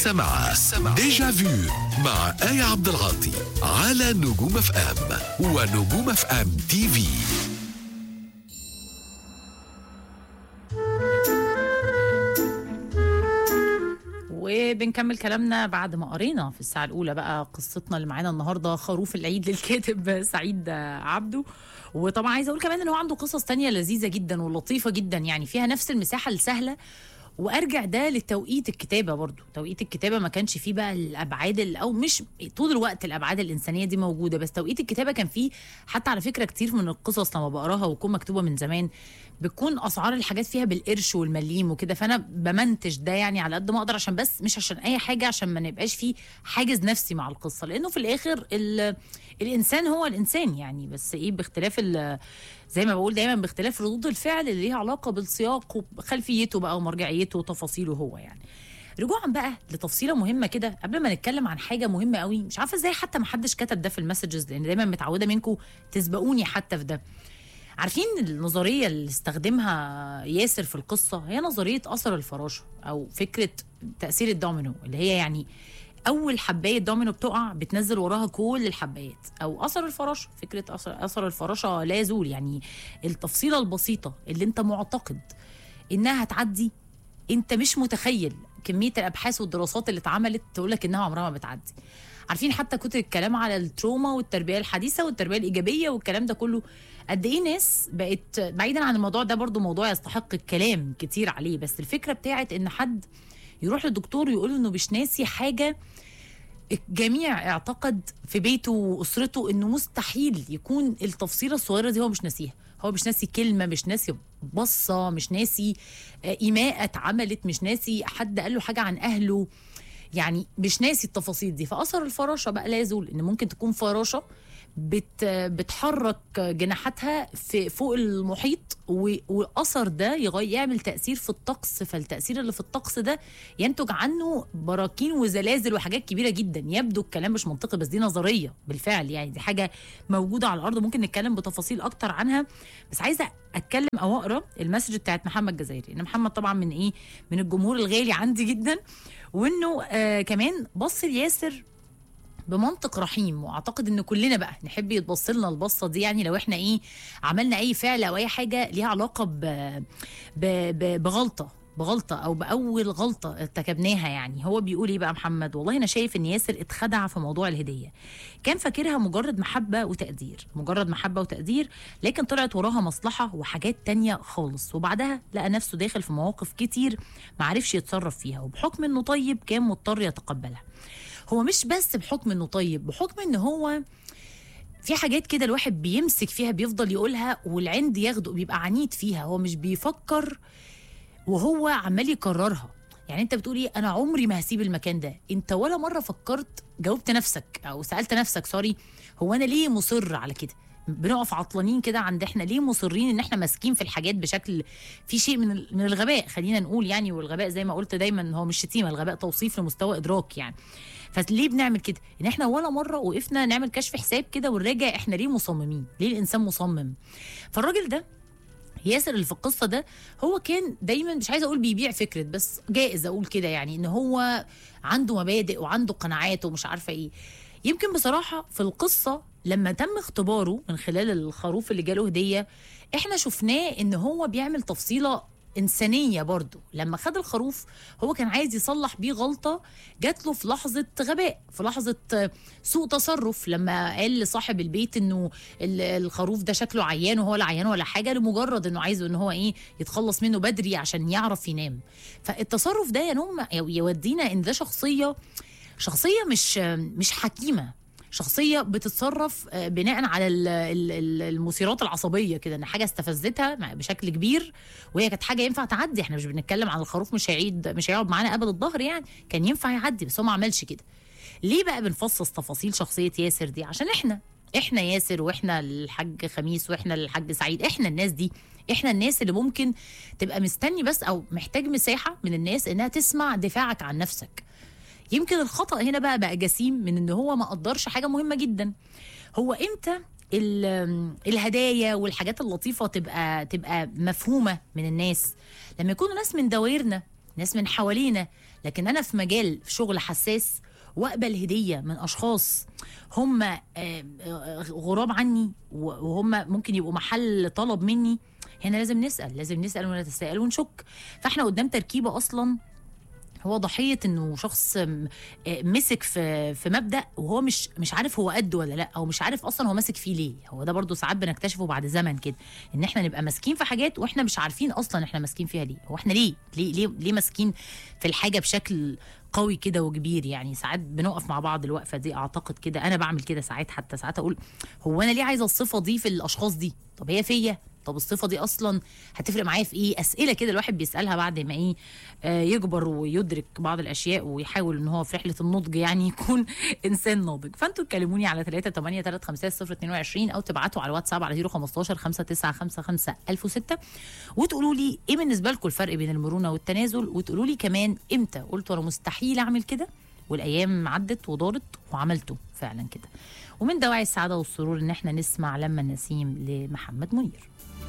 لسه مع ديجا فيو مع آية عبد العاطي على نجوم اف ام ونجوم اف ام تي في وبنكمل كلامنا بعد ما قرينا في الساعة الأولى بقى قصتنا اللي معانا النهاردة خروف العيد للكاتب سعيد عبده وطبعا عايزة أقول كمان إن هو عنده قصص تانية لذيذة جدا ولطيفة جدا يعني فيها نفس المساحة السهلة وارجع ده لتوقيت الكتابه برضو توقيت الكتابه ما كانش فيه بقى الابعاد ال- او مش طول الوقت الابعاد الانسانيه دي موجوده بس توقيت الكتابه كان فيه حتى على فكره كتير من القصص لما بقراها وتكون مكتوبه من زمان بتكون اسعار الحاجات فيها بالقرش والمليم وكده فانا بمنتج ده يعني على قد ما اقدر عشان بس مش عشان اي حاجه عشان ما نبقاش فيه حاجز نفسي مع القصه لانه في الاخر ال- الانسان هو الانسان يعني بس ايه باختلاف ال- زي ما بقول دايما باختلاف ردود الفعل اللي ليها علاقه بالسياق وخلفيته بقى ومرجعيته وتفاصيله هو يعني رجوعا بقى لتفصيله مهمه كده قبل ما نتكلم عن حاجه مهمه قوي مش عارفه ازاي حتى ما حدش كتب ده في المسجز لان دايما متعوده منكم تسبقوني حتى في ده عارفين النظريه اللي استخدمها ياسر في القصه هي نظريه اثر الفراشه او فكره تاثير الدومينو اللي هي يعني اول حبايه دومينو بتقع بتنزل وراها كل الحبايات او اثر الفراشه فكره اثر اثر الفراشه لا يزول يعني التفصيله البسيطه اللي انت معتقد انها هتعدي انت مش متخيل كميه الابحاث والدراسات اللي اتعملت تقول لك انها عمرها ما بتعدي عارفين حتى كتر الكلام على التروما والتربيه الحديثه والتربيه الايجابيه والكلام ده كله قد ايه ناس بقت بعيدا عن الموضوع ده برضو موضوع يستحق الكلام كتير عليه بس الفكره بتاعت ان حد يروح للدكتور ويقول انه مش ناسي حاجه الجميع اعتقد في بيته واسرته انه مستحيل يكون التفصيله الصغيره دي هو مش ناسيها هو مش ناسي كلمه مش ناسي بصه مش ناسي آه، ايماءه اتعملت مش ناسي حد قال له حاجه عن اهله يعني مش ناسي التفاصيل دي فاثر الفراشه بقى لا يزول ان ممكن تكون فراشه بت بتحرك جناحاتها في فوق المحيط و- واثر ده يغي- يعمل تاثير في الطقس فالتاثير اللي في الطقس ده ينتج عنه براكين وزلازل وحاجات كبيره جدا يبدو الكلام مش منطقي بس دي نظريه بالفعل يعني دي حاجه موجوده على الارض ممكن نتكلم بتفاصيل اكتر عنها بس عايزه اتكلم او اقرا المسج بتاعت محمد جزائري ان محمد طبعا من ايه من الجمهور الغالي عندي جدا وانه آه كمان بص لياسر بمنطق رحيم واعتقد ان كلنا بقى نحب يتبص لنا البصه دي يعني لو احنا ايه عملنا اي فعل او اي حاجه ليها علاقه ب... ب... ب... بغلطه بغلطه او باول غلطه ارتكبناها يعني هو بيقول ايه بقى محمد والله انا شايف ان ياسر اتخدع في موضوع الهديه كان فاكرها مجرد محبه وتقدير مجرد محبه وتقدير لكن طلعت وراها مصلحه وحاجات تانية خالص وبعدها لقى نفسه داخل في مواقف كتير معرفش يتصرف فيها وبحكم انه طيب كان مضطر يتقبلها هو مش بس بحكم انه طيب بحكم ان هو في حاجات كده الواحد بيمسك فيها بيفضل يقولها والعند ياخده بيبقى عنيد فيها هو مش بيفكر وهو عمال يكررها يعني انت بتقولي انا عمري ما هسيب المكان ده انت ولا مره فكرت جاوبت نفسك او سالت نفسك سوري هو انا ليه مصر على كده بنقف عطلانين كده عند احنا ليه مصرين ان احنا ماسكين في الحاجات بشكل في شيء من ال- من الغباء خلينا نقول يعني والغباء زي ما قلت دايما هو مش شتيمه الغباء توصيف لمستوى ادراك يعني فليه بنعمل كده ان احنا ولا مره وقفنا نعمل كشف حساب كده ونراجع احنا ليه مصممين ليه الانسان مصمم فالراجل ده ياسر اللي في القصه ده هو كان دايما مش عايزه اقول بيبيع فكره بس جائز اقول كده يعني ان هو عنده مبادئ وعنده قناعات ومش عارفه ايه يمكن بصراحه في القصه لما تم اختباره من خلال الخروف اللي جاله هديه احنا شفناه ان هو بيعمل تفصيله انسانيه برضه لما خد الخروف هو كان عايز يصلح بيه غلطه جات له في لحظه غباء في لحظه آه، سوء تصرف لما قال لصاحب البيت انه ال- الخروف ده شكله عيان وهو لا عيان ولا حاجه لمجرد انه عايزه ان هو ايه يتخلص منه بدري عشان يعرف ينام فالتصرف ده ينم يودينا ان ده شخصيه شخصيه مش مش حكيمه شخصيه بتتصرف آه، بناء على ال- ال- ال- المثيرات العصبيه كده ان حاجه استفزتها مع- بشكل كبير وهي كانت حاجه ينفع تعدي احنا مش بنتكلم عن الخروف مش هيعيد مش هيقعد معانا ابد الظهر يعني كان ينفع يعدي بس هو ما عملش كده ليه بقى بنفصص تفاصيل شخصيه ياسر دي عشان احنا احنا ياسر واحنا الحاج خميس واحنا الحاج سعيد احنا الناس دي احنا الناس اللي ممكن تبقى مستني بس او محتاج مساحه من الناس انها تسمع دفاعك عن نفسك يمكن الخطا هنا بقى بقى جسيم من ان هو ما قدرش حاجه مهمه جدا هو امتى ال- الهدايا والحاجات اللطيفه تبقى تبقى مفهومه من الناس لما يكونوا ناس من دوائرنا ناس من حوالينا لكن انا في مجال في شغل حساس واقبل هديه من اشخاص هم آه، آه، غراب عني وهم ممكن يبقوا محل طلب مني هنا لازم نسال لازم نسال ونتساءل ونشك فاحنا قدام تركيبه اصلا هو ضحيه انه شخص م- آه، مسك في في مبدا وهو مش مش عارف هو قد ولا لا او مش عارف اصلا هو ماسك فيه ليه هو ده برضو ساعات بنكتشفه بعد زمن كده ان احنا نبقى ماسكين في حاجات واحنا مش عارفين اصلا احنا ماسكين فيها ليه هو احنا ليه ليه ليه, ليه ماسكين في الحاجه بشكل قوي كده وكبير يعني ساعات بنقف مع بعض الوقفه دي اعتقد كده انا بعمل كده ساعات حتى ساعات اقول هو انا ليه عايزه الصفه دي في الاشخاص دي طب هي فيا طب الصفه دي اصلا هتفرق معايا في ايه اسئله كده الواحد بيسالها بعد ما ايه آه، يكبر ويدرك بعض الاشياء ويحاول ان هو في رحله النضج يعني يكون انسان ناضج فانتوا تكلموني على 3 8 3 5 0 22 او تبعتوا على الواتساب على 015 5955 1006 وتقولوا لي ايه بالنسبه لكم الفرق بين المرونه والتنازل وتقولوا لي كمان امتى قلتوا انا مستحيل اعمل كده والايام عدت ودارت وعملته فعلا كده ومن دواعي السعاده والسرور ان احنا نسمع لما النسيم لمحمد منير